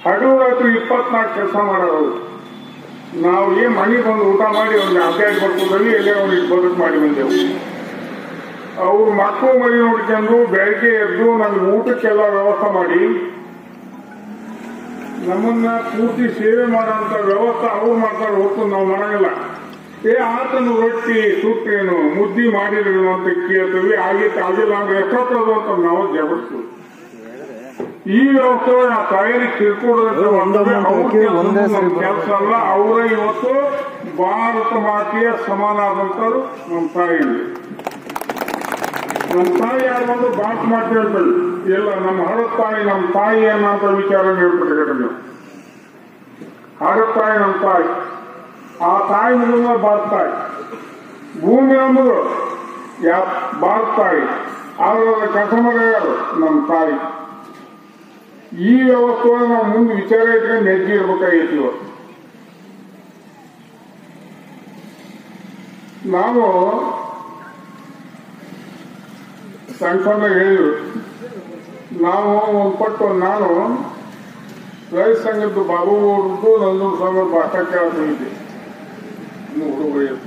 ಹಗಲು ರಾತ್ರಿ ಇಪ್ಪತ್ನಾಲ್ಕು ಕೆಲಸ ಮಾಡೋರು ನಾವು ಏನ್ ಮನೆಗೆ ಬಂದು ಊಟ ಮಾಡಿ ಒಂದು ಅಭ್ಯಾಸ ಬರ್ಕೊಂಡ್ರಲ್ಲಿ ಎಲ್ಲೇ ಒಂದು ಬದುಕು ಮಾಡಿ ಬಂದೆವು ಅವ್ರ ಮಕ್ಕಳು ಮರಿ ನೋಡ್ಕೊಂಡು ಬೆಳಗ್ಗೆ ಎದ್ದು ನಮ್ಗೆ ಊಟಕ್ಕೆಲ್ಲ ವ್ಯವಸ್ಥೆ ಮಾಡಿ ನಮ್ಮನ್ನ ಪೂರ್ತಿ ಸೇವೆ ಮಾಡೋಂಥ ವ್ಯವಸ್ಥೆ ಅವ್ರು ಮಾಡ್ತಾರೆ ಹೊತ್ತು ನಾವು ಮಾಡಂಗಿಲ್ಲ ಏ ಆತನು ರೊಟ್ಟಿ ಸುಟ್ಟೇನು ಮುದ್ದಿ ಮಾಡಿದ್ರೇನು ಅಂತ ಕೇಳ್ತೀವಿ ಆಗಿತ್ತು ಆಗಿಲ್ಲ ಅಂದ್ರೆ ಎಷ್ಟೊತ್ತದು ಅಂತ ನಾವು ಜಗತ್ತು ಈ ವ್ಯವಸ್ಥೆ ನಾವು ತಾಯಿಗೆ ತಿಳ್ಕೊಡೋದಂತ ಒಂದೊಂದು ಹಾಕಿ ಒಂದೇ ಸರಿ ಬರೋದು. ಕೆಲಸ ಅಲ್ಲ ಅವರೇ ಇವತ್ತು ಭಾರತ ಮಾತೆಯ ಸಮಾನ ಆದಂತರು ನಮ್ಮ ತಾಯಿ ನಮ್ಮ ತಾಯಿ ಯಾರು ಬಂದು ಭಾರತ ಮಾತೆ ಹೇಳ್ಬೇಡಿ ಇಲ್ಲ ನಮ್ಮ ಹರದ ತಾಯಿ ನಮ್ಮ ತಾಯಿ ಅನ್ನೋ ವಿಚಾರ ಹೇಳ್ಬಿಟ್ಟಿದ್ದಾರೆ ನೀವು ಹರದ ತಾಯಿ ನಮ್ಮ ತಾಯಿ ಆ ತಾಯಿ ಮುಂದೆ ಭಾರತ ತಾಯಿ ಭೂಮಿ ಅನ್ನೋದು ಯಾ ಭಾರತ ತಾಯಿ ಆದ್ರೆ ಕೆಲಸ ಮಾಡೋರು ನಮ್ಮ ತಾಯಿ ಈ ವ್ಯವಸ್ಥೆ ನಾವು ಮುಂದೆ ವಿಚಾರ ಇಟ್ಕೊಂಡು ಹೆಜ್ಜೆ ಇರ್ಬೇಕಾಗಿತ್ತು ಇವತ್ತು ನಾವು ಸಣ್ಣ ಸಣ್ಣ ಹೇಳಿದ್ರು ನಾವು ಒಂದು ಪಟ್ಟು ನಾನು ರೈತ ಸಂಘದ್ದು ಬಾಬು ಅವ್ರದ್ದು ನಂದು ಸ್ವಾಮಿ ಭಾಷಣ ಕೇಳಕ್ಕೆ ಹೋಗಿದ್ದೆ ಇನ್ನು ಹುಡುಗರು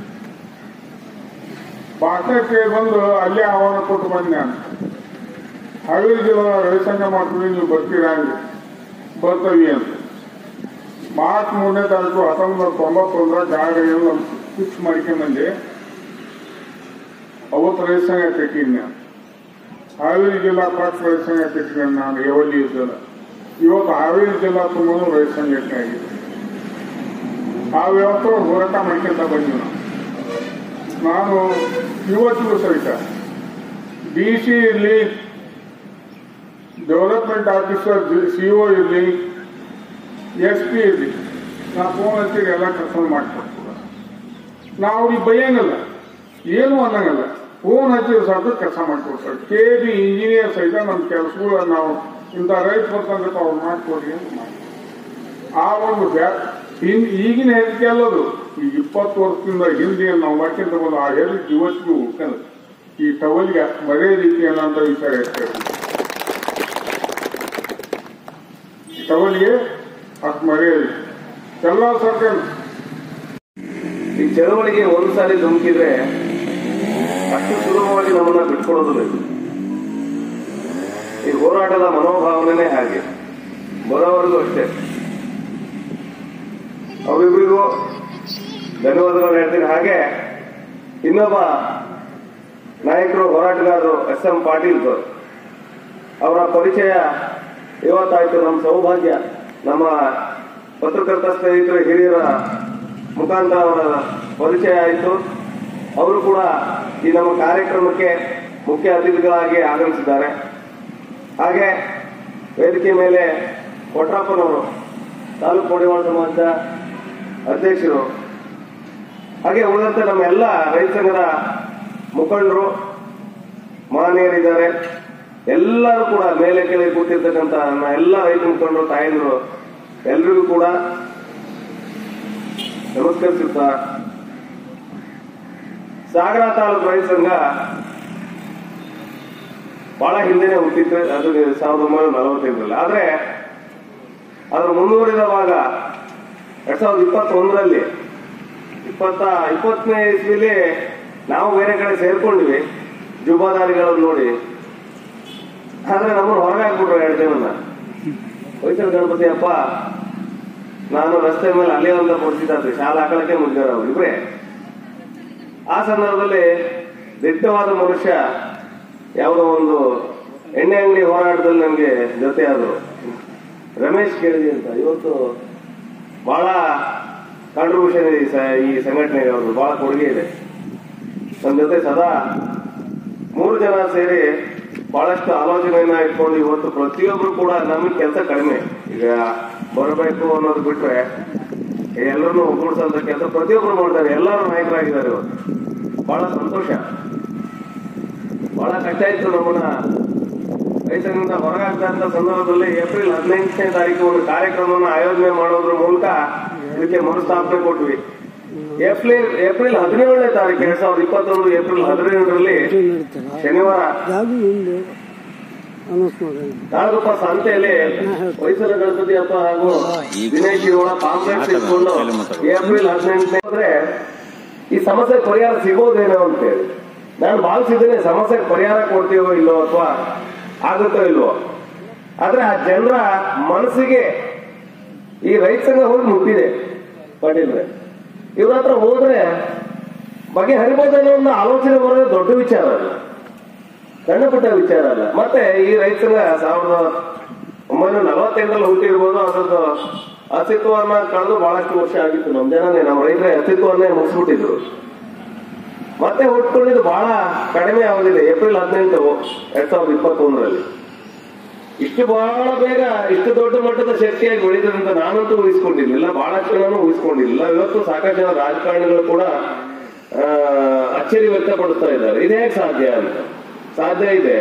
ಭಾಷಣ ಕೇಳಿ ಬಂದು ಅಲ್ಲೇ ಆಹ್ವಾನ ಕೊಟ್ಟು ಬಂದೆ ನಾನು ಹಾವೇರಿ ಜಿಲ್ಲಾ ರೈತ ಸಂಘ ಮಾಡ್ತೀವಿ ನೀವು ಬರ್ತೀರಾ ಹಂಗೆ ಬರ್ತೀವಿ ಅಂತ ಮಾರ್ಚ್ ಮೂರನೇ ತಾರೀಕು ಹತ್ತೊಂಬತ್ತು ನೂರ ತೊಂಬತ್ತೊಂದರ ಗಾಡಿಯನ್ನು ಫಿಕ್ಸ್ ಮಾಡ್ಕೊಂಡ್ಬಂದೆ ಅವತ್ತು ರೈತ ಸಂಘ ಕಟ್ಟಿದ್ದೆ ನಾನು ಹಾವೇರಿ ಜಿಲ್ಲಾ ಪಕ್ಷ ರೈತ ಸಂಘ ಕಟ್ಟಿದ್ದೆ ನಾನು ಯಾವಲ್ಲಿ ಇದ್ದಲ್ಲ ಇವತ್ತು ಹಾವೇರಿ ಜಿಲ್ಲಾ ತುಂಬ ರೈತ ಸಂಘಟನೆ ಆಗಿದೆ ಆ ವ್ಯವಸ್ಥೆ ಹೋರಾಟ ಮಾಡ್ಕೊಂತ ಬಂದ್ವಿ ನಾವು ನಾನು ಇವತ್ತಿಗೂ ಸಹಿತ ಡಿ ಸಿ ಇರಲಿ ಡೆವಲಪ್ಮೆಂಟ್ ಆಫೀಸರ್ ಸಿಒ ಇರಲಿ ಎಸ್ ಪಿ ಇರಲಿ ನಾ ಫೋನ್ ಹಚ್ಚಿದ್ರೆ ಎಲ್ಲ ಕೆಲಸ ಮಾಡಿಕೊಡ್ತೀವಿ ನಾವು ಅವ್ರಿಗೆ ಬೈಯಂಗಲ್ಲ ಏನು ಅನ್ನಂಗಲ್ಲ ಫೋನ್ ಹಚ್ಚಿದ್ರೆ ಸಾಕು ಕೆಲಸ ಮಾಡಿಕೊಡ್ತಾರೆ ಕೆ ಬಿ ಇಂಜಿನಿಯರ್ ಸಹಿತ ನಮ್ಮ ಕೆಲಸಗಳು ನಾವು ಇಂಥ ರೈತ ಬರ್ತಂದ್ರೆ ಅವ್ರು ಮಾಡಿಕೊಡ್ರಿ ಅಂತ ಮಾಡಿ ಆ ಒಂದು ಬ್ಯಾ ಇನ್ ಈಗಿನ ಹೆದರಿಕೆ ಅಲ್ಲದು ಈಗ ಇಪ್ಪತ್ತು ವರ್ಷದಿಂದ ಹಿಂದೆ ನಾವು ಮಾಡ್ಕೊಂತ ಬಂದು ಆ ಹೆದರಿಕೆ ಇವತ್ತಿಗೂ ಉಳ್ಕೊಂಡು ಈ ಟವಲ್ಗೆ ಅಷ್ಟು ಮರೇ ರೀತಿ ಅನ್ನೋಂಥ ವಿಚಾರ ಇರ್ತದೆ ಈ ಟವಲ್ಗೆ ಅಷ್ಟು ಮರೇ ಎಲ್ಲ ಸರ್ಕಾರ ಈ ಚಳವಳಿಗೆ ಒಂದು ಸಾರಿ ಧುಮುಕಿದ್ರೆ ಅಷ್ಟು ಸುಲಭವಾಗಿ ನಮ್ಮನ್ನ ಬಿಟ್ಕೊಡೋದಿಲ್ಲ ಇದು. ಈ ಹೋರಾಟದ ಮನೋಭಾವನೆ ಹಾಗೆ ಬರೋವರೆಗೂ ಅಷ್ಟೇ ಅವರಿಬ್ಬರಿಗೂ ಧನ್ಯವಾದಗಳು ಹೇಳ್ತೀನಿ ಹಾಗೆ ಇನ್ನೊಬ್ಬ ನಾಯಕರು ಹೋರಾಟಗಾರರು ಎಸ್ ಎಂ ಪಾಟೀಲ್ ಸರ್ ಅವರ ಪರಿಚಯ ಇವತ್ತಾಯ್ತು ನಮ್ಮ ಸೌಭಾಗ್ಯ ನಮ್ಮ ಪತ್ರಕರ್ತ ಸ್ನೇಹಿತರು ಹಿರಿಯರ ಮುಖಾಂತರ ಅವರ ಪರಿಚಯ ಆಯಿತು ಅವರು ಕೂಡ ಈ ನಮ್ಮ ಕಾರ್ಯಕ್ರಮಕ್ಕೆ ಮುಖ್ಯ ಅತಿಥಿಗಳಾಗಿ ಆಗಮಿಸಿದ್ದಾರೆ ಹಾಗೆ ವೇದಿಕೆ ಮೇಲೆ ಕೊಟ್ರಪ್ಪನವರು ತಾಲೂಕು ಕೋಡಿವಾಳ ಸಮಾಜದ ಅಧ್ಯಕ್ಷರು ಹಾಗೆ ಉಳಿದಂತೆ ನಮ್ಮ ಎಲ್ಲ ರೈತ ಸಂಘದ ಮುಖಂಡರು ಮಹನೀಯರಿದ್ದಾರೆ ಎಲ್ಲರೂ ಕೂಡ ಮೇಲೆ ಕೆಳಗೆ ಕೂತಿರ್ತಕ್ಕಂಥ ನಮ್ಮ ಎಲ್ಲ ರೈತ ಮುಖಂಡರು ತಾಯಂದ್ರು ಎಲ್ರಿಗೂ ಕೂಡ ನಮಸ್ಕರಿಸುತ್ತಾ ಸಾಗರ ತಾಲೂಕು ರೈತ ಸಂಘ ಬಹಳ ಹಿಂದೆನೆ ಹುಟ್ಟಿತ್ತು ಅದು ಸಾವಿರದ ಒಂಬೈನೂರ ನಲವತ್ತೈದರಲ್ಲಿ ಆದ್ರೆ ಅದರ ಮುಂದುವರಿದ ಭಾಗ ಎರಡ್ ಸಾವಿರದ ಇಪ್ಪತ್ತೊಂದರಲ್ಲಿ ಇಪ್ಪತ್ತ ಇಪ್ಪತ್ತನೇ ಇಸ್ವಿಲಿ ನಾವು ಬೇರೆ ಕಡೆ ಸೇರ್ಕೊಂಡಿವಿ ಜುಬಾದಾರಿಗಳನ್ನು ನೋಡಿ ಆದ್ರೆ ನಮ್ಮನ್ನು ಹೊರಗೆ ಹಾಕ್ಬಿಟ್ರು ಎರಡು ಜನನ ಹೊಯ್ಸಳ ಗಣಪತಿ ಅಪ್ಪ ನಾನು ರಸ್ತೆ ಮೇಲೆ ಅಲ್ಲೇ ಒಂದು ಕೊಡ್ತಿದ್ದೆ ಶಾಲಾ ಹಾಕಳಕ್ಕೆ ಮುಗ್ದಾರ ಅವ್ರು ಇಬ್ರೇ ಆ ಸಂದರ್ಭದಲ್ಲಿ ದಿಟ್ಟವಾದ ಮನುಷ್ಯ ಯಾವುದೋ ಒಂದು ಎಣ್ಣೆ ಅಂಗಡಿ ಹೋರಾಟದಲ್ಲಿ ನನಗೆ ಜೊತೆ ಆದರು ರಮೇಶ್ ಕೇಳಿದೆ ಅಂತ ಇವತ್ತು ಬಹಳ ಕಾಂಟ್ರಿಬ್ಯೂಷನ್ ಇದೆ ಈ ಸ- ಈ ಸಂಘಟನೆಗೆ ಅವ್ರದ್ದು ಬಹಳ ಕೊಡುಗೆ ಇದೆ ನಮ್ಮ ಜೊತೆ ಸದಾ ಮೂರು ಜನ ಸೇರಿ ಬಹಳಷ್ಟು ಆಲೋಚನೆಯನ್ನ ಇಟ್ಕೊಂಡು ಇವತ್ತು ಪ್ರತಿಯೊಬ್ರು ಕೂಡ ನಮಗೆ ಕೆಲಸ ಕಡಿಮೆ ಈಗ ಬರಬೇಕು ಅನ್ನೋದು ಬಿಟ್ರೆ ಎಲ್ಲರನ್ನು ಒಗ್ಗೂಡಿಸೋಂಥ ಕೆಲಸ ಪ್ರತಿಯೊಬ್ರು ಮಾಡ್ತಾರೆ ಎಲ್ಲರೂ ನಾಯಕರಾಗಿದ್ದಾರೆ ಇವತ್ತು ಬಹಳ ಸಂತೋಷ ಬಹಳ ಕಷ್ಟ ಇತ್ತು ನಮ್ಮನ್ನ ರೈತರಿಂದ ಹೊರಗಾಗ್ತಾ ಇದ್ದ ಸಂದರ್ಭದಲ್ಲಿ ಏಪ್ರಿಲ್ ಹದಿನೆಂಟನೇ ತಾರೀಕು ಒಂದು ಕಾರ್ಯಕ್ರಮವನ್ನು ಆಯೋಜನೆ ಮಾಡೋದ್ರ ಮೂಲಕ ಇದಕ್ಕೆ ಮರುಸ್ಥಾಪನೆ ಕೊಟ್ವಿ ಏಪ್ರಿಲ್ ಏಪ್ರಿಲ್ ಹದಿನೇಳನೇ ತಾರೀಕು ಎರಡ್ ಸಾವಿರದ ಇಪ್ಪತ್ತೊಂದು ಏಪ್ರಿಲ್ ಹದಿನೇಳರಲ್ಲಿ ಶನಿವಾರ ನಾಡಗುಪ್ಪ ಸಂತೆಯಲ್ಲಿ ಹೊಯ್ಸಳ ಗಣಪತಿ ಹಬ್ಬ ಹಾಗೂ ದಿನೇಶ್ ಇರೋಳ ಕಾಂಪ್ಲೆಕ್ಸ್ ಇಟ್ಕೊಂಡು ಏಪ್ರಿಲ್ ಹದಿನೆಂಟನೇ ಹೋದ್ರೆ ಈ ಸಮಸ್ಯೆ ಪರಿಹಾರ ಸಿಗೋದೇನೋ ಅಂತೇಳಿ ನಾನು ಭಾವಿಸಿದ್ದೇನೆ ಸಮಸ್ಯೆಗೆ ಪರಿಹಾರ ಕೊಡ್ತೀವೋ ಇಲ್ಲೋ ಅಥವಾ ಆಗುತ್ತೋ ಇಲ್ವೋ ಆದ್ರೆ ಆ ಜನರ ಮನಸ್ಸಿಗೆ ಈ ರೈತ ಸಂಘ ಹೋಗಿ ಮುಟ್ಟಿದೆ ಪಾಟೀಲ್ರೆ ಇವ್ರ ಹತ್ರ ಹೋದ್ರೆ ಬಗೆಹರಿಬೋದೇನೋ ಒಂದು ಆಲೋಚನೆ ಬರೋದು ದೊಡ್ಡ ವಿಚಾರ ಅಲ್ಲ ಸಣ್ಣ ಪುಟ್ಟ ವಿಚಾರ ಅಲ್ಲ ಮತ್ತೆ ಈ ರೈತ ಸಂಘ ಸಾವಿರದ ಒಂಬೈನೂರ ನಲವತ್ತೆಂಟರಲ್ಲಿ ಹುಟ್ಟಿರ್ಬೋದು ಅದ್ರದ್ದು ಅಸ್ತಿತ್ವವನ್ನ ಕಳೆದು ಬಹಳಷ್ಟು ವರ್ಷ ಆಗಿತ್ತು ನಮ್ಮ ಜನನೇ ನಮ್ಮ ರೈತರ ಅಸ್ತಿತ್ವವನ್ನೇ ಮುಗಿಸ್ಬಿಟ್ಟಿದ್ರು ಮತ್ತೆ ಹುಟ್ಕೊಂಡಿದ್ದು ಬಹಳ ಕಡಿಮೆ ಅವಧಿದೆ ಏಪ್ರಿಲ್ ಹದಿನೆಂಟು ಎರಡ್ ಸಾವಿರದ ಇಪ್ಪತ್ತೊಂದರಲ್ಲಿ ಇಷ್ಟು ಬಹಳ ಬೇಗ ಇಷ್ಟು ದೊಡ್ಡ ಮಟ್ಟದ ಶಕ್ತಿಯಾಗಿ ಬೆಳೀತದಂತ ನಾನಂತೂ ಊಹಿಸ್ಕೊಂಡಿರ್ಲಿಲ್ಲ ಬಹಳಷ್ಟು ಜನನು ಊಹಿಸ್ಕೊಂಡಿರ್ಲಿಲ್ಲ ಇವತ್ತು ಸಾಕಷ್ಟು ಜನ ರಾಜಕಾರಣಿಗಳು ಕೂಡ ಆ, ಅಚ್ಚರಿ ವ್ಯಕ್ತಪಡಿಸ್ತಾ ಇದ್ದಾರೆ ಇದೇ ಸಾಧ್ಯ ಅಂತ ಸಾಧ್ಯ ಇದೆ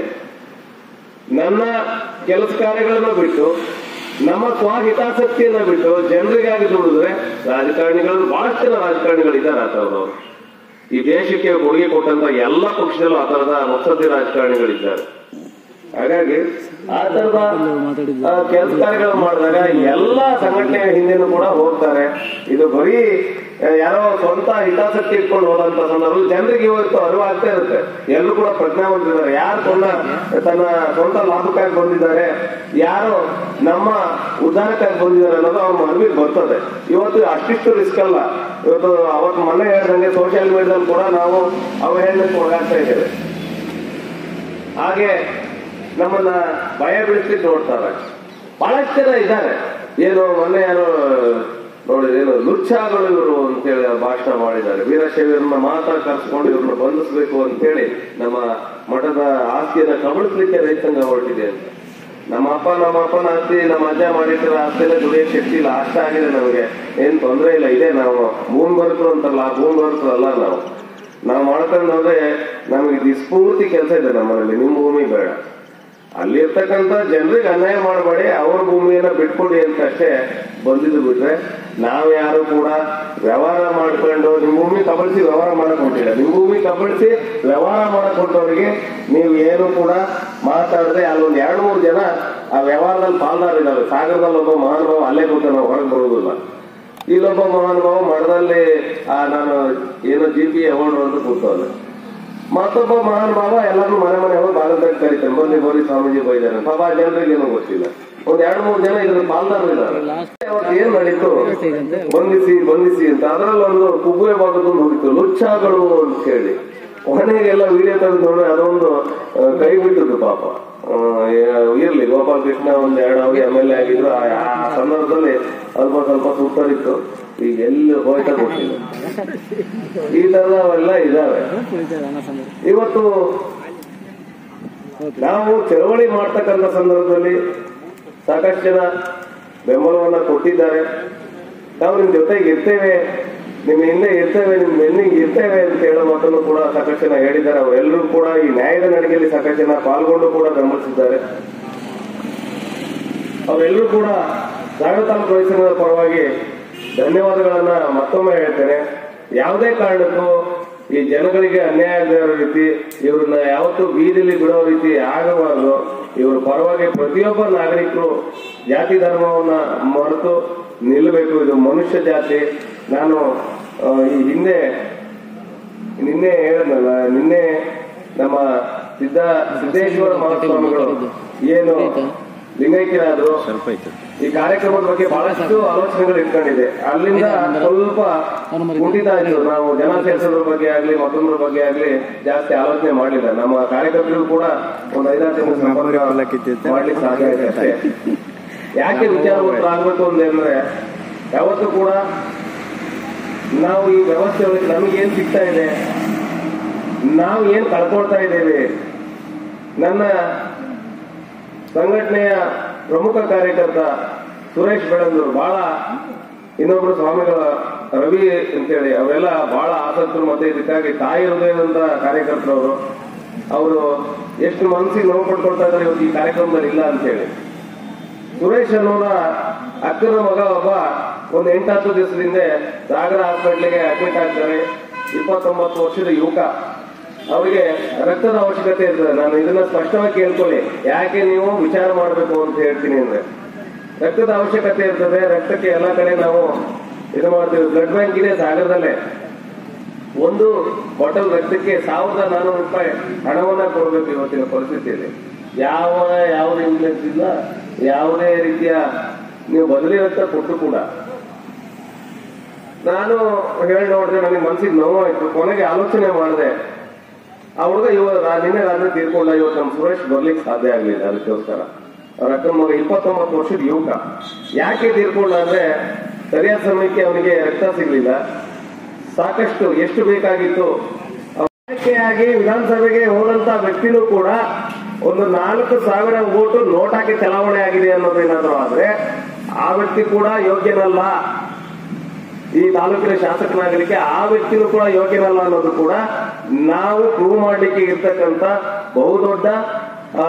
ನನ್ನ ಕೆಲಸ ಕಾರ್ಯಗಳನ್ನ ಬಿಟ್ಟು ನಮ್ಮ ಸ್ವಹಿತಾಸಕ್ತಿಯನ್ನ ಬಿಟ್ಟು ಜನರಿಗಾಗಿ ದುಡಿದ್ರೆ ರಾಜಕಾರಣಿಗಳು ಬಹಳಷ್ಟು ಜನ ರಾಜಕಾರಣಿಗಳಿದ್ದಾರೆ ಆ ಥರದವರು ಈ ದೇಶಕ್ಕೆ ಕೊಡುಗೆ ಕೊಟ್ಟಂತ ಎಲ್ಲ ಪಕ್ಷದಲ್ಲೂ ಆ ಥರದ ಮುತ್ಸದ್ದಿ ರಾಜಕಾರಣಿಗಳಿದ್ದಾರೆ ಹಾಗಾಗಿ ಆ ತರದ ಕೆಲಸ ಕಾರ್ಯಗಳು ಮಾಡಿದಾಗ ಎಲ್ಲ ಸಂಘಟನೆಯ ಹಿಂದೆನೂ ಕೂಡ ಹೋಗ್ತಾರೆ ಇದು ಬರೀ ಆ, ಯಾರೋ ಸ್ವಂತ ಹಿತಾಸಕ್ತಿ ಇಟ್ಕೊಂಡು ಹೋದಂತ ಸಂದರ್ಭದಲ್ಲಿ ಜನರಿಗೆ ಇವತ್ತು ಅರಿವಾಗ್ತಾ ಇರುತ್ತೆ ಎಲ್ಲರೂ ಕೂಡ ಪ್ರಜ್ಞಾವಂತಿದ್ದಾರೆ ಯಾರು ತನ್ನ ತನ್ನ ಸ್ವಂತ ಲಾಭಕ್ಕಾಗಿ ಬಂದಿದ್ದಾರೆ ಯಾರು ನಮ್ಮ ಉದ್ಧಾರಕ್ಕಾಗಿ ಬಂದಿದ್ದಾರೆ ಅನ್ನೋದು ಅವ್ರ ಮನವಿಗೆ ಬರ್ತದೆ ಇವತ್ತು ಅಷ್ಟಿಷ್ಟು ರಿಸ್ಕ್ ಅಲ್ಲ ಇವತ್ತು ಅವತ್ತು ಮೊನ್ನೆ ಹೇಳ್ದಂಗೆ ಸೋಷಿಯಲ್ ಮೀಡಿಯಾದಲ್ಲಿ ಕೂಡ ನಾವು ಅವಹೇಳನಕ್ಕೆ ಒಳಗಾಗ್ತಾ ಇದ್ದೇವೆ ಹಾಗೆ ನಮ್ಮನ್ನ ಭಯ ಬೀಳಿಸ್ಲಿಕ್ಕೆ ನೋಡ್ತಾರೆ ಬಹಳಷ್ಟು ಜನ ಇದ್ದಾರೆ ಏನು ಮೊನ್ನೆ ಯಾರು ನೋಡಿ ಏನು ಲುಚ್ಚಾಗಳು ಇವರು ಅಂತೇಳಿ ಭಾಷಣ ಮಾಡಿದ್ದಾರೆ ವೀರಶೈವರನ್ನ ಮಾತ್ರ ಕರ್ಸ್ಕೊಂಡು ಇವ್ರನ್ನ ಬಂಧಿಸ್ಬೇಕು ಅಂತೇಳಿ ನಮ್ಮ ಮಠದ ಆಸ್ತಿಯನ್ನ ಕಬಳಿಸ್ಲಿಕ್ಕೆ ರೈತ ಸಂಘ ಹೊರಟಿದೆ ಅಂತ ನಮ್ಮ ಅಪ್ಪ ನಮ್ಮ ಅಪ್ಪನ ಆಸ್ತಿ ನಮ್ಮ ಅಜ್ಜ ಮಾಡಿಟ್ಟಿರೋ ಆಸ್ತಿಯಲ್ಲೇ ದುಡಿಯಕ್ಕೆ ಶಕ್ತಿ ಇಲ್ಲ ಅಷ್ಟ ಆಗಿದೆ ನಮಗೆ ಏನ್ ತೊಂದರೆ ಇಲ್ಲ ಇದೆ ನಾವು ಭೂಮಿ ಬರುತ್ತರು ಅಂತಾರಲ್ಲ ಆ ಭೂಮಿ ಬರುತ್ತರು ಅಲ್ಲ ನಾವು ನಾವು ಮಾಡ್ಕೊಂಡು ಹೋದ್ರೆ ನಮಗೆ ಇದು ಸ್ಫೂರ್ತಿ ಕೆಲಸ ಇದೆ ನಮ್ಮಲ್ಲಿ ನಿಮ್ಮ ಭೂಮಿ ಬೇಡ ಅಲ್ಲಿರ್ತಕ್ಕಂಥ ಜನರಿಗೆ ಅನ್ಯಾಯ ಮಾಡಬೇಡಿ ಅವ್ರ ಭೂಮಿಯನ್ನ ಬಿಟ್ಕೊಡಿ ಅಂತ ಅಷ್ಟೇ ಬಂದಿದ್ದು ಬಿಟ್ರೆ ನಾವ್ ಯಾರು ಕೂಡ ವ್ಯವಹಾರ ಮಾಡ್ಕೊಂಡು ನಿಮ್ ಭೂಮಿ ಕಬಳಿಸಿ ವ್ಯವಹಾರ ಮಾಡಕ್ ಹೊಂಟಿಲ್ಲ ನಿಮ್ ಭೂಮಿ ಕಬಳಿಸಿ ವ್ಯವಹಾರ ಮಾಡಕ್ ಹೊಂಟವ್ರಿಗೆ ನೀವು ಏನು ಕೂಡ ಮಾತಾಡದೆ ಅಲ್ಲೊಂದ್ ಎರಡು ಮೂರು ಜನ ಆ ವ್ಯವಹಾರದಲ್ಲಿ ಪಾಲ್ದಾರಿದ್ದಾರೆ ಸಾಗರದಲ್ಲಿ ಒಬ್ಬ ಮಹಾನುಭಾವ ಅಲ್ಲೇ ಕೂತ ನಾವು ಹೊರಗೆ ಬರುವುದಿಲ್ಲ ಇಲ್ಲೊಬ್ಬ ಮಹಾನುಭಾವ ಮಠದಲ್ಲಿ ಆ ನಾನು ಏನೋ ಜಿ ಪಿ ಅವಾರ್ಡ್ ಅಂತ ಕೂತವಲ್ಲ ಮತ್ತೊಬ್ಬ ಮಹಾನುಭಾವ ಎಲ್ಲರೂ ಮನೆ ಮನೆ ಹೋಗಿ ಬಾಗಲ್ದಾಗ ಕರೀತಾನೆ ಬನ್ನಿ ಬೋರಿ ಸ್ವಾಮೀಜಿ ಬೈದಾನೆ ಪಾಪ ಆ ಜನರಿಗೆ ಏನೂ ಗೊತ್ತಿಲ್ಲ ಒಂದ್ ಎರಡು ಮೂರು ಜನ ಇದ್ರ ಪಾಲ್ದಾರರಿದ್ದಾರೆ ಅವತ್ತು ಏನ್ ನಡೀತು ಬಂಧಿಸಿ ಬಂಧಿಸಿ ಅಂತ ಅದರಲ್ಲಿ ಒಂದು ಕುಗ್ಗುವೆ ಭಾಗದೊಂದು ಹೋಗಿತ್ತು ಲುಚ್ಚಾಗಳು ಅಂತ ಹೇಳಿ ಕೊನೆಗೆಲ್ಲ ವಿಡಿಯೋ ತೆಗೆದು ನೋಡಿ ಅದೊಂದು ಆ, ಕೈ ಬಿಟ್ಟದ್ದು ಪಾಪ ಆ, ಏ- ಇರ್ಲಿ ಗೋಪಾಲ್ ಕೃಷ್ಣ ಒಂದ್ ಎರಡು ಹೋಗಿ ಎಮ್ ಎಲ್ ಎ ಆಗಿದ್ರು ಆ ಆ ಸಂದರ್ಭದಲ್ಲಿ ಅಲ್ಪ ಸ್ವಲ್ಪ ಸುತ್ತರಿತ್ತು ಈಗ ಎಲ್ಲಿ ಹೋಯ್ತಾ ಗೊತ್ತಿಲ್ಲ ಈ ತರದವೆಲ್ಲ ಇದಾವೆ ಇವತ್ತು ನಾವು ಚಳವಳಿ ಮಾಡ್ತಕ್ಕಂಥ ಸಂದರ್ಭದಲ್ಲಿ ಸಾಕಷ್ಟು ಜನ ಬೆಂಬಲವನ್ನ ಕೊಟ್ಟಿದ್ದಾರೆ ನಾವು ನಿಮ್ ಜೊತೆಗೆ ಇರ್ತೇವೆ ನಿಮ್ ಹಿಂದೆ ಇರ್ತೇವೆ ನಿಮ್ ಬೆನ್ನಿಗೆ ಇರ್ತೇವೆ ಅಂತ ಹೇಳೋ ಮಾತನ್ನು ಕೂಡ ಸಾಕಷ್ಟು ಜನ ಹೇಳಿದ್ದಾರೆ ಅವರೆಲ್ಲರೂ ಕೂಡ ಈ ನ್ಯಾಯದ ನಡಿಗೆಯಲ್ಲಿ ಸಾಕಷ್ಟು ಜನ ಪಾಲ್ಗೊಂಡು ಕೂಡ ಬೆಂಬಲಿಸಿದ್ದಾರೆ ಅವರೆಲ್ಲರೂ ಕೂಡ ಸಾಗರ ತಾಲೂಕು ರೈತರ ಪರವಾಗಿ ಧನ್ಯವಾದಗಳನ್ನ ಮತ್ತೊಮ್ಮೆ ಹೇಳ್ತೇನೆ ಯಾವುದೇ ಕಾರಣಕ್ಕೂ ಈ ಜನಗಳಿಗೆ ಅನ್ಯಾಯ ಆಗದ ರೀತಿ ಇವ್ರನ್ನ ಯಾವತ್ತೂ ಬೀದಿಲಿ ಬಿಡೋ ರೀತಿ ಆಗಬಾರ್ದು ಇವ್ರ ಪರವಾಗಿ ಪ್ರತಿಯೊಬ್ಬ ನಾಗರಿಕರು ಜಾತಿ ಧರ್ಮವನ್ನ ಮರೆತು ನಿಲ್ಲಬೇಕು ಇದು ಮನುಷ್ಯ ಜಾತಿ ನಾನು ಆ, ಈ ಹಿಂದೆ ನಿನ್ನೆ ಹೇಳಿದ್ನಲ್ಲ ನಿನ್ನೆ ನಮ್ಮ ಸಿದ್ದ ಸಿದ್ದೇಶ್ವರ ಮಹಾಸ್ವಾಮಿಗಳು ಏನು ಲಿಂಗೈಕ್ಯರಾದ್ರು ಈ ಕಾರ್ಯಕ್ರಮದ ಬಗ್ಗೆ ಬಹಳಷ್ಟು ಆಲೋಚನೆಗಳು ಇಟ್ಕೊಂಡಿದೆ ಅಲ್ಲಿಂದ ಸ್ವಲ್ಪ ಕುಂಠಿತ ಆಯ್ತು ನಾವು ಜನ ಸೇರಿಸೋದ್ರ ಬಗ್ಗೆ ಆಗ್ಲಿ ಮತ್ತೊಂದ್ರ ಬಗ್ಗೆ ಆಗ್ಲಿ ಜಾಸ್ತಿ ಆಲೋಚನೆ ಮಾಡಲಿಲ್ಲ ನಮ್ಮ ಕಾರ್ಯಕರ್ತರಿಗೂ ಕೂಡ ಒಂದು ಐದಾರು ತಿಂಗಳು ಸಂಪರ್ಕ ಮಾಡ್ಲಿಕ್ಕೆ ಸಾಧ್ಯ ಆಯ್ತು ಅಷ್ಟೇ ಯಾಕೆ ವಿಚಾರವಂತರು ಆಗ್ಬೇಕು ಅಂದ್ರೆ ಯಾವತ್ತೂ ಕೂಡ ನಾವು ಈ ವ್ಯವಸ್ಥೆ ಒಳಗೆ ನಮಗೇನ್ ಸಿಗ್ತಾ ಇದೆ ನಾವು ಏನ್ ಕಳ್ಕೊಳ್ತಾ ಇದ್ದೇವೆ ನನ್ನ ಸಂಘಟನೆಯ ಪ್ರಮುಖ ಕಾರ್ಯಕರ್ತ ಸುರೇಶ್ ಬೆಳಂದೂರು ಬಹಳ ಇನ್ನೊಬ್ರು ಸ್ವಾಮಿಗಳ ರವಿ ಅಂತೇಳಿ ಅವರೆಲ್ಲ ಬಹಳ ಆಸಕ್ತರು ಮತ್ತೆ ಇದಕ್ಕಾಗಿ ತಾಯಿ ಹೃದಯದಂತ ಕಾರ್ಯಕರ್ತರವರು ಅವರು ಎಷ್ಟು ಮನಸ್ಸಿಗೆ ನೋವು ಪಡ್ಕೊಳ್ತಾ ಇದ್ದಾರೆ ಇವತ್ತು ಈ ಕಾರ್ಯಕ್ರಮದಲ್ಲಿ ಇಲ್ಲ ಅಂತೇಳಿ ಸುರೇಶ್ ಅನ್ನೋನ ಅಕ್ಕನ ಮಗ ಒಬ್ಬ ಒಂದು ಎಂಟತ್ತು ದಿವಸದಿಂದ ಸಾಗರ ಹಾಸ್ಪಿಟ್ಲಿಗೆ ಅಡ್ಮಿಟ್ ಆಗ್ತಾರೆ ಇಪ್ಪತ್ತೊಂಬತ್ತು ವರ್ಷದ ಯುವಕ ಅವರಿಗೆ ರಕ್ತದ ಅವಶ್ಯಕತೆ ಇರ್ತದೆ ನಾನು ಇದನ್ನ ಸ್ಪಷ್ಟವಾಗಿ ಕೇಳ್ಕೊಳ್ಳಿ ಯಾಕೆ ನೀವು ವಿಚಾರ ಮಾಡಬೇಕು ಅಂತ ಹೇಳ್ತೀನಿ ಅಂದ್ರೆ ರಕ್ತದ ಅವಶ್ಯಕತೆ ಇರ್ತದೆ ರಕ್ತಕ್ಕೆ ಎಲ್ಲ ಕಡೆ ನಾವು ಇದು ಮಾಡ್ತೀವಿ ಬ್ಲಡ್ ಬ್ಯಾಂಕ್ ಇದೆ ಸಾಗರದಲ್ಲೇ ಒಂದು ಬಾಟಲ್ ರಕ್ತಕ್ಕೆ ಸಾವಿರದ ನಾನ್ನೂರು ರೂಪಾಯಿ ಹಣವನ್ನ ಕೊಡಬೇಕು ಇವತ್ತಿನ ಪರಿಸ್ಥಿತಿಯಲ್ಲಿ ಯಾವ ಯಾವುದೇ ಇಂಪ್ಲೆನ್ಸ್ ಇಲ್ಲ ಯಾವುದೇ ರೀತಿಯ ನೀವು ಬದಲಿ ರಕ್ತ ಕೊಟ್ಟು ಕೂಡ ನಾನು ಹೇಳಿ ನೋಡಿದ್ರೆ ನನಗೆ ಮನಸ್ಸಿಗೆ ನೋವಾಯ್ತು ಕೊನೆಗೆ ಆಲೋಚನೆ ಮಾಡಿದೆ ಆ ಹುಡುಗ ಇವಾಗ ನಿನ್ನೆ ರಾತ್ರಿ ತೀರ್ಕೊಂಡ ಇವತ್ತು ನಮ್ಮ ಸುರೇಶ್ ಬರ್ಲಿಕ್ಕೆ ಸಾಧ್ಯ ಆಗಲಿಲ್ಲ ಅದಕ್ಕೋಸ್ಕರ ಅವ್ರ ಅಕ್ಕನ ಮಗ ಇಪ್ಪತ್ತೊಂಬತ್ತು ವರ್ಷದ ಯುವಕ ಯಾಕೆ ತೀರ್ಕೊಂಡ ಅಂದ್ರೆ ಸರಿಯಾದ ಸಮಯಕ್ಕೆ ಅವನಿಗೆ ರಕ್ತ ಸಿಗ್ಲಿಲ್ಲ ಸಾಕಷ್ಟು ಎಷ್ಟು ಬೇಕಾಗಿತ್ತು ಆಯ್ಕೆಯಾಗಿ ವಿಧಾನಸಭೆಗೆ ಹೋದಂತ ವ್ಯಕ್ತಿನೂ ಕೂಡ ಒಂದು ನಾಲ್ಕು ಸಾವಿರ ಓಟು ನೋಟ್ ಹಾಕಿ ಚಲಾವಣೆ ಆಗಿದೆ ಅನ್ನೋದೇನಾದ್ರೂ ಆದ್ರೆ ಆ ವ್ಯಕ್ತಿ ಕೂಡ ಯೋಗ್ಯನಲ್ಲ ಈ ತಾಲೂಕಿನ ಶಾಸಕನಾಗಲಿಕ್ಕೆ ಆ ವ್ಯಕ್ತಿನೂ ಕೂಡ ಯೋಗ್ಯನಲ್ಲ ಅನ್ನೋದು ಕೂಡ ನಾವು ಪ್ರೂವ್ ಮಾಡಲಿಕ್ಕೆ ಇರ್ತಕ್ಕಂಥ ಬಹುದೊಡ್ಡ ಆ,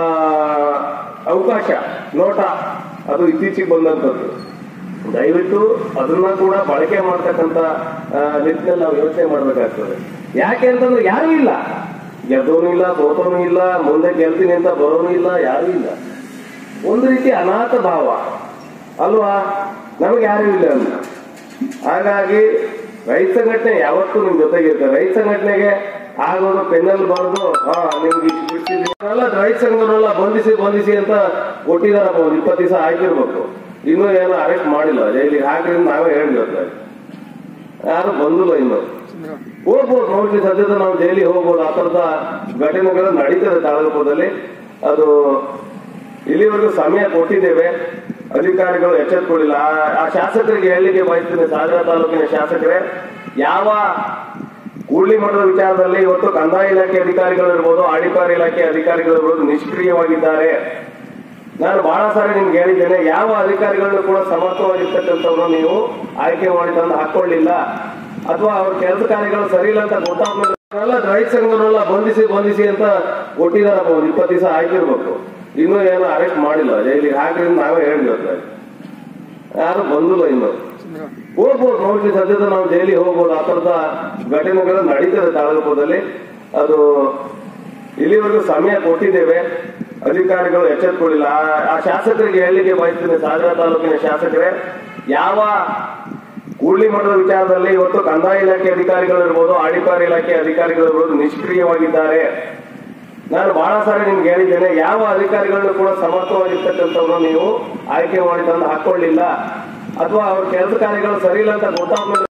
ಅವಕಾಶ ನೋಟ ಅದು ಇತ್ತೀಚೆಗೆ ಬಂದಂಥದ್ದು ದಯವಿಟ್ಟು ಅದನ್ನ ಕೂಡ ಬಳಕೆ ಮಾಡ್ತಕ್ಕಂಥ ಆ, ನಿಟ್ಟಿನಲ್ಲಿ ನಾವು ಯೋಚನೆ ಮಾಡ್ಬೇಕಾಗ್ತದೆ ಯಾಕೆ ಅಂತಂದ್ರೆ ಯಾರೂ ಇಲ್ಲ ಗೆದ್ದವನು ಇಲ್ಲ ಸೋತವನು ಇಲ್ಲ ಮುಂದೆ ಗೆಲ್ತೀನಿ ಅಂತ ಬರೋನು ಇಲ್ಲ ಯಾರೂ ಇಲ್ಲ ಒಂದು ರೀತಿ ಅನಾಥ ಭಾವ ಅಲ್ವಾ ನಮಗೆ ಯಾರೂ ಇಲ್ಲ ಅಂತ ಹಾಗಾಗಿ ರೈತ ಸಂಘಟನೆ ಯಾವತ್ತೂ ನಿಮ್ ಜೊತೆಗಿರ್ತದೆ ರೈತ ಸಂಘಟನೆಗೆ ಆಗೋದು ಪೆನ್ನಲ್ಲಿ ಬರೆದು ಹಾ ನಿಮ್ಗೆ ಇಷ್ಟು ಬಿಡ್ತಿದ್ದೀನಿ ಅಲ್ಲ ರೈತ ಸಂಘನೆಲ್ಲ ಬಂಧಿಸಿ ಬಂಧಿಸಿ ಅಂತ ಕೊಟ್ಟಿದಾರಪ್ಪ ಒಂದು ಇಪ್ಪತ್ತು ದಿವಸ ಆಗಿರ್ಬೇಕು ಇನ್ನೂ ಏನೋ ಅರೆಸ್ಟ್ ಮಾಡಿಲ್ಲ ಜೈಲಿಗೆ ಹಾಕ್ರಿ ಅಂತ ನಾವೇ ಹೇಳಿರ್ತಾರೆ ಯಾರು ಬಂದಿಲ್ಲ ಇನ್ನು ಹೋಗ್ಬೋದು ನೋಡಿ ಸದ್ಯದ ನಾವು ಜೈಲಿಗೆ ಹೋಗ್ಬೋದು ಆ ಥರದ ಘಟನೆಗಳು ನಡೀತದೆ ತಾಲೂಕುದಲ್ಲಿ ಅದು ಇಲ್ಲಿವರೆಗೂ ಸಮಯ ಕೊಟ್ಟಿದ್ದೇವೆ ಅಧಿಕಾರಿಗಳು ಎಚ್ಚೆತ್ತುಕೊಳ್ಳಿಲ್ಲ ಆ- ಆ ಶಾಸಕರಿಗೆ ಹೇಳಲಿಕ್ಕೆ ಬಯಸ್ತೀನಿ ಸಾಗರ ತಾಲೂಕಿನ ಶಾಸಕರೇ ಯಾವ ಕೂಡ್ಲಿ ಮಠದ ವಿಚಾರದಲ್ಲಿ ಇವತ್ತು ಕಂದಾಯ ಇಲಾಖೆ ಅಧಿಕಾರಿಗಳು ಇರ್ಬೋದು ಆಡಿಪಾರ ಇಲಾಖೆ ಅಧಿಕಾರಿಗಳು ಇರ್ಬೋದು ನಿಷ್ಕ್ರಿಯವಾಗಿದ್ದಾರೆ ನಾನು ಬಹಳ ಸಾರಿ ನಿಮ್ಗೆ ಹೇಳಿದ್ದೇನೆ ಯಾವ ಅಧಿಕಾರಿಗಳನ್ನು ಕೂಡ ಸಮರ್ಥವಾಗಿರ್ತಕ್ಕಂಥವ್ರು ನೀವು ಆಯ್ಕೆ ಮಾಡಿ ತಂದು ಹಾಕೊಳ್ಳಿಲ್ಲ ಅಥವಾ ಅವ್ರ ಕೆಲಸ ಕಾರ್ಯಗಳು ಸರಿ ಇಲ್ಲ ಅಂತ ಗೊತ್ತಾದ್ಮೇಲೆ ಎಲ್ಲ ರೈತ ಸಂಘನೆಲ್ಲ ಬಂಧಿಸಿ ಬಂಧಿಸಿ ಅಂತ ಕೊಟ್ಟಿದಾರಪ್ಪ ಒಂದು ಇಪ್ಪತ್ತು ದಿವಸ ಆಗಿರ್ಬೇಕು ಇನ್ನೂ ಏನೋ ಅರೆಸ್ಟ್ ಮಾಡಿಲ್ಲ ಜೈಲಿಗೆ ಹಾಕ್ರಿ ಅಂತ ನಾವೇ ಹೇಳಿರ್ತಾರೆ ಯಾರು ಬಂದಿಲ್ಲ ಇನ್ನು ಹೋಗ್ಬೋದು ನೋಡಿ ಸದ್ಯದ ನಾವು ಜೈಲಿಗೆ ಹೋಗ್ಬೋದು ಆ ಥರದ ಘಟನೆಗಳು ನಡೀತದೆ ತಾಲೂಕುದಲ್ಲಿ ಅದು ಇಲ್ಲಿವರೆಗೂ ಸಮಯ ಕೊಟ್ಟಿದ್ದೇವೆ ಅಧಿಕಾರಿಗಳು ಎಚ್ಚೆತ್ತುಕೊಳ್ಳಿಲ್ಲ ಆ- ಆ ಶಾಸಕರಿಗೆ ಹೇಳಲಿಕ್ಕೆ ಬಯಸ್ತೀನಿ ಸಾಗರ ತಾಲೂಕಿನ ಶಾಸಕರೇ ಯಾವ ಕೂಡ್ಲಿ ಮಠದ ವಿಚಾರದಲ್ಲಿ ಇವತ್ತು ಕಂದಾಯ ಇಲಾಖೆ ಅಧಿಕಾರಿಗಳು ಇರ್ಬೋದು ಆಡಿಪಾರ ಇಲಾಖೆ ಅಧಿಕಾರಿಗಳು ಇರ್ಬೋದು ನಿಷ್ಕ್ರಿಯವಾಗಿದ್ದಾರೆ ನಾನು ಬಹಳ ಸಾರಿ ನಿಮ್ಗೆ ಹೇಳಿದ್ದೇನೆ ಯಾವ ಅಧಿಕಾರಿಗಳನ್ನು ಕೂಡ ಸಮರ್ಥವಾಗಿರ್ತಕ್ಕಂಥವ್ರು ನೀವು ಆಯ್ಕೆ ಮಾಡಿ ತಂದು ಹಾಕೊಳ್ಳಿಲ್ಲ ಅಥವಾ ಅವ್ರ ಕೆಲಸ ಕಾರ್ಯಗಳು ಸರಿ ಇಲ್ಲ ಅಂತ ಗೊತ್ತಾದ್ಮೇಲೆ